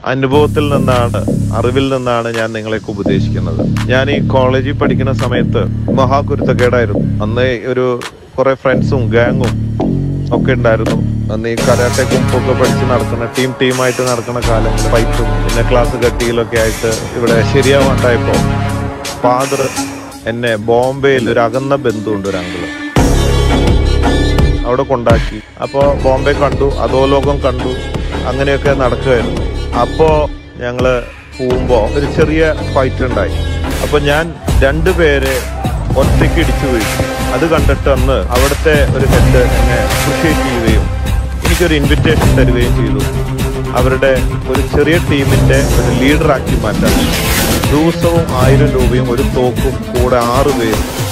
അനുഭവത്തിൽ നിന്നാണ് അറിവിൽ നിന്നാണ് ഞാൻ നിങ്ങളെയൊക്കെ ഉപദേശിക്കുന്നത് ഞാൻ ഈ കോളേജിൽ പഠിക്കുന്ന സമയത്ത് മഹാകുരുത്തക്കേടായിരുന്നു അന്ന് ഒരു കുറെ ഫ്രണ്ട്സും ഗാങ്ങും ഒക്കെ ഉണ്ടായിരുന്നു അന്ന് ഈ കരാട്ടെ കുമ്പൊക്കെ പഠിച്ച് നടക്കുന്ന ടീം ടീമായിട്ട് നടക്കുന്ന കാലം ഫൈറ്റും പിന്നെ ക്ലാസ് കട്ടിയിലൊക്കെ ആയിട്ട് ഇവിടെ ശരിയാവാണ്ടായപ്പോ ഫാദർ എന്നെ ബോംബെയിൽ ഒരു അകന്ന ബന്ധുണ്ട് ഒരു അങ്കിള് അവിടെ കൊണ്ടാക്കി അപ്പോൾ ബോംബെ കണ്ടു അധോലോകം കണ്ടു അങ്ങനെയൊക്കെ നടക്കുകയായിരുന്നു അപ്പോൾ ഞങ്ങള് പോകുമ്പോൾ ഒരു ചെറിയ ഫൈറ്റ് ഉണ്ടായി അപ്പോൾ ഞാൻ രണ്ടുപേരെ ഒറ്റയ്ക്ക് ഇടിച്ചു വീഴ്ത്തി അത് കണ്ടിട്ട് അന്ന് അവിടുത്തെ ഒരു ഹെഡ് എന്നെ അപ്രിഷ്യേറ്റ് ചെയ്യുകയും എനിക്കൊരു ഇൻവിറ്റേഷൻ തരികയും ചെയ്തു അവരുടെ ഒരു ചെറിയ ടീമിന്റെ ഒരു ലീഡറാക്കി മാറ്റാൻ ദിവസവും ആയിരം രൂപയും ഒരു തോക്കും കൂടെ ആറ് പേരും